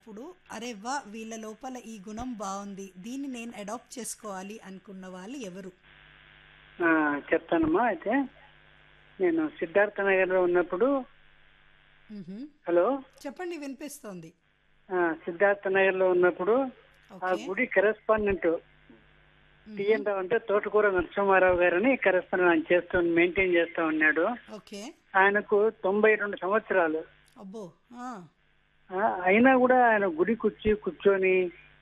ఇప్పుడు అరే వా వీళ్ళ లోపల ఈ గుణం బాగుంది దీన్ని నేను అడాప్ట్ చేసుకోవాలి అనుకున్న వాళ్ళు ఎవరు ఆ, చెప్తానమ్మా అయితే నేను సిద్ధార్థ నగర్లో ఉన్నప్పుడు మ్హూ. హలో చెప్పండి వినిపిస్తోంది ఆ, సిద్ధార్థ నగర్లో ఉన్నప్పుడు ఆ ఓకే గుడి కరెస్పాండెంట్ టిఎన్ రావు అంటే తోటకూర నరసింహారావు గారని కరెస్పాండెంట్ ఆయన చేస్తూ మెయింటైన్ చేస్తూ ఉన్నాడు ఓకే ఆయనకు తొంభై రెండు సంవత్సరాలు అబ్బో ఆ, ఆ, అయినా కూడా ఆయన గుడి కూర్చి కూర్చొని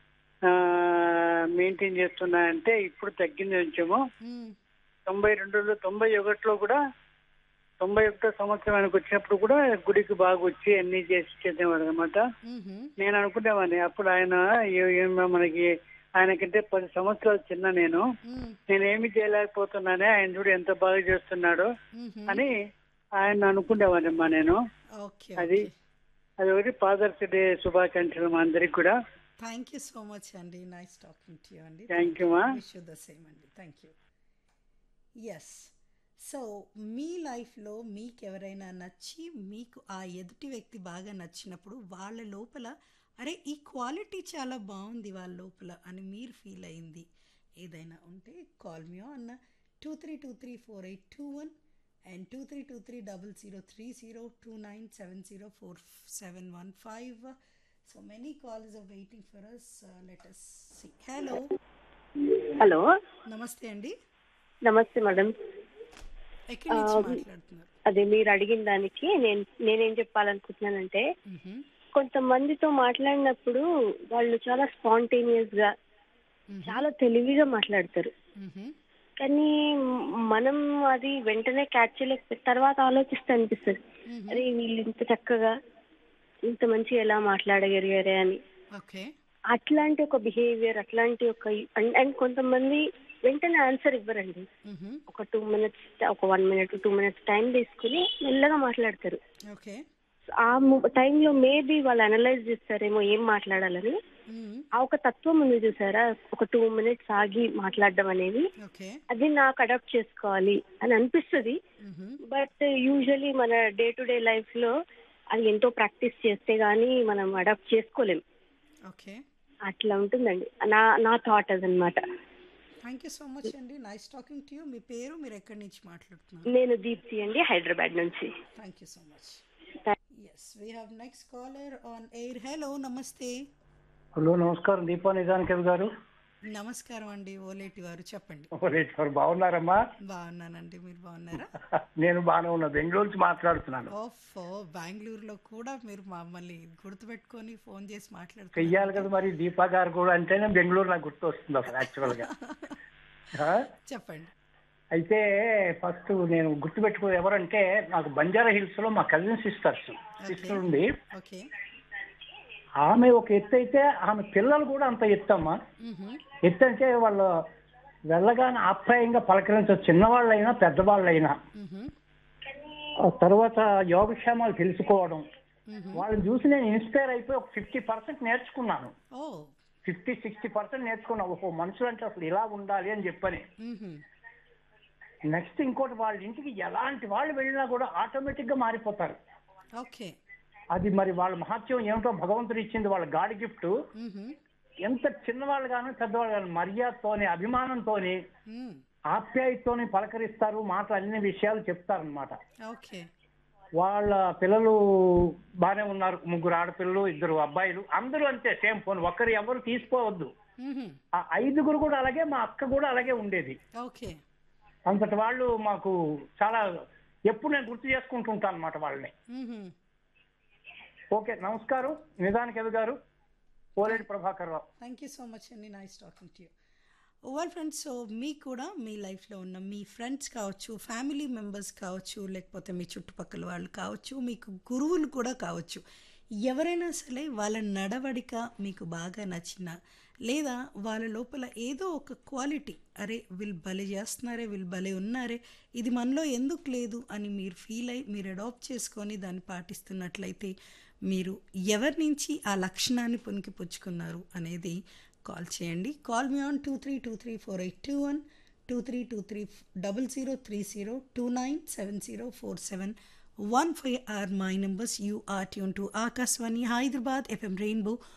మెయింటైన్ చేస్తున్నా అంటే ఇప్పుడు తగ్గింది కొంచెము మ్, తొంభై రెండులో తొంభై ఒకటిలో కూడా తొంభై ఒకటో సంవత్సరం ఆయనకు వచ్చినప్పుడు కూడా గుడికి బాగా వచ్చి అన్ని చేసి చేసేవాడు అనమాట మ్హూ. నేను అనుకునేవాడిని అప్పుడు ఆయన ఏ- ఏం మనకి ఆయనకంటే పది సంవత్సరాలు చిన్న నేను మ్, నేనేమి చేయలేకపోతున్నానే ఆయన చూడు ఎంత బాగా చేస్తున్నాడో మ్హూ. అని ఆయన అనుకునేవాడినమ్మా నేను ఓకే అది అది ఒకటి ఫాదర్స్ డే శుభాకాంక్షలు మా అందరికి కూడా థ్యాంక్ యూ సో మచ్ అండి నైస్ టాకింగ్ టు యూ అండి థ్యాంక్ యూ మా విష్ యూ ద సేమ్ అండి థ్యాంక్ యూ ఎస్ సో మీ లైఫ్లో మీకు ఎవరైనా నచ్చి మీకు ఆ ఎదుటి వ్యక్తి బాగా నచ్చినప్పుడు వాళ్ళ లోపల అరే ఈ క్వాలిటీ చాలా బాగుంది వాళ్ళ లోపల అని మీరు ఫీల్ అయింది ఏదైనా ఉంటే call me on two three two three four eight two one and two three two three double zero three zero two nine seven zero four seven one five so many calls are waiting for us let us see hello hello నమస్తే అండి నమస్తే madam ఎక్కడి నుంచి ఆ, మాట్లాడుతున్నారు అదే మీరు అడిగిన దానికి నేను నేనేం చెప్పాలనుకుంటున్నానంటే మ్హూ. కొంతమందితో మాట్లాడినప్పుడు వాళ్ళు చాలా స్పాంటేనియస్ గా మ్హూ. చాలా తెలివిగా మాట్లాడతారు మ్హూ. కానీ మనం అది వెంటనే క్యాచ్ చేయలేకపోతే తర్వాత ఆలోచిస్తే అనిపిస్తుంది మ్హూ. అరే వీళ్ళు ఇంత చక్కగా ఇంత మంచిగా ఎలా మాట్లాడగలిగారే అని ఓకే అట్లాంటి ఒక బిహేవియర్ అట్లాంటి ఒక అండ్ అండ్ కొంతమంది వెంటనే ఆన్సర్ ఇవ్వరండి మ్హూ. ఒక టూ మినిట్స్ ఒక one minute two minutes time తీసుకుని మెల్లగా మాట్లాడతారు ఓకే ఆ టైంలో మేబీ వాళ్ళు అనలైజ్ చేస్తారేమో ఏం మాట్లాడాలని మ్మ్. ఆ ఒక తత్వం ఉంది చూసారా ఒక టూ మినిట్స్ ఆగి మాట్లాడడం అనేది ఓకే అది నాకు అడాప్ట్ చేసుకోవాలి అని అనిపిస్తుంది మ్హూ. బట్ యూజువలీ మన డే టు డే లైఫ్ లో అది ఎంతో ప్రాక్టీస్ చేస్తే గానీ మనం అడాప్ట్ చేసుకోలేం ఓకే అట్లా ఉంటుందండి నా నా థాట్ అదనమాట థ్యాంక్ యూ సో మచ్ అండి నైస్ టాకింగ్ టు యూ మీ పేరు మీరు ఎక్కడి నుంచి మాట్లాడుతున్నారు నేను దీప్తి అండి హైదరాబాద్ నుంచి thank you so much yes we have next caller on air hello నమస్తే హలో నమస్కారం దీపా నిజానికవి గారు నమస్కారం అండి ఓలేటి వారు చెప్పండి ఓలేట్ గారు బాగున్నారమ్మా బాగున్నానండి మీరు బాగున్నారా నేను బాగానే ఉన్నా బెంగళూరు నుంచి మాట్లాడుతున్నాను ఓఫో బెంగళూరులో కూడా మీరు మమ్మల్ని గుర్తుపెట్టుకొని ఫోన్ చేసి మాట్లాడుతున్నారు చెయ్యాలి కదా మరి దీపా గారు కూడా అంటేనే బెంగళూరు నాకు గుర్తు వస్తుంది అసలు యాక్చువల్ గా ఆ? చెప్పండి అయితే ఫస్ట్ నేను గుర్తుపెట్టుకో ఎవరంటే నాకు బంజారా హిల్స్ లో మా కజిన్ సిస్టర్స్ సిస్టర్ ఉంది ఓకే ఆమె ఒక ఎత్తు అయితే ఆమె పిల్లలు కూడా అంత ఎత్తమ్మా మ్హూ. ఎత్తు అంటే వాళ్ళు వెళ్ళగానే ఆప్యాయంగా పలకరించవచ్చు చిన్నవాళ్ళైనా పెద్దవాళ్ళైనా మ్హూ. ఆ తర్వాత యోగక్షేమాలు తెలుసుకోవడం మ్హూ. వాళ్ళని చూసి నేను ఇన్స్పైర్ అయిపోయి ఒక ఫిఫ్టీ పర్సెంట్ నేర్చుకున్నాను ఓ ఫిఫ్టీ సిక్స్టీ పర్సెంట్ నేర్చుకున్నాను ఓహో మనుషులు అంటే అసలు ఇలా ఉండాలి అని చెప్పని మ్హూ. నెక్స్ట్ ఇంకోటి వాళ్ళ ఇంటికి ఎలాంటి వాళ్ళు వెళ్ళినా కూడా ఆటోమేటిక్ గా మారిపోతారు ఓకే అది మరి వాళ్ళ మహత్యం ఏమిటో భగవంతుడు ఇచ్చింది వాళ్ళ గాడి గిఫ్ట్ మ్హూ. ఎంత చిన్నవాళ్ళు గాను పెద్దవాళ్ళు గాను మర్యాదతోని అభిమానంతోని మ్. ఆప్యాయతోని పలకరిస్తారు మాటలు అన్ని విషయాలు చెప్తారనమాట ఓకే వాళ్ళ పిల్లలు బానే ఉన్నారు ముగ్గురు ఆడపిల్లలు ఇద్దరు అబ్బాయిలు అందరూ అంతే సేమ్ ఫోన్ ఒకరు ఎవరు తీసుకోవద్దు మ్హూ. ఆ ఐదుగురు కూడా అలాగే మా అక్క కూడా అలాగే ఉండేది ఓకే అంతటి వాళ్ళు మాకు చాలా ఎప్పుడు నేను గుర్తు చేసుకుంటుంటాను అనమాట వాళ్ళని మ్హూ. ఓకే నమస్కారం నిదానికి ఎదు గారు Poleti Prabhakar Rao thank you so much అండి nice talking to you over friends so మీకు కూడా మీ లైఫ్లో ఉన్న మీ ఫ్రెండ్స్ కావచ్చు ఫ్యామిలీ మెంబర్స్ కావచ్చు లేకపోతే మీ చుట్టుపక్కల వాళ్ళు కావచ్చు మీకు గురువులు కూడా కావచ్చు ఎవరైనా సరే వాళ్ళ నడవడిక మీకు బాగా నచ్చిన లేదా వాళ్ళ లోపల ఏదో ఒక క్వాలిటీ అరే వీళ్ళు భలే చేస్తున్నారే వీళ్ళు భలే ఉన్నారే ఇది మనలో ఎందుకు లేదు అని మీరు ఫీల్ అయ్యి మీరు అడాప్ట్ చేసుకొని దాన్ని పాటిస్తున్నట్లయితే మీరు ఎవరి నుంచి ఆ లక్షణాన్ని పునికి పుచ్చుకున్నారు అనేది కాల్ చేయండి call me on two three two three four eight two one two three two three double zero three zero two nine seven zero four seven one five or my numbers you are tune to Akashvani Hyderabad FM rainbow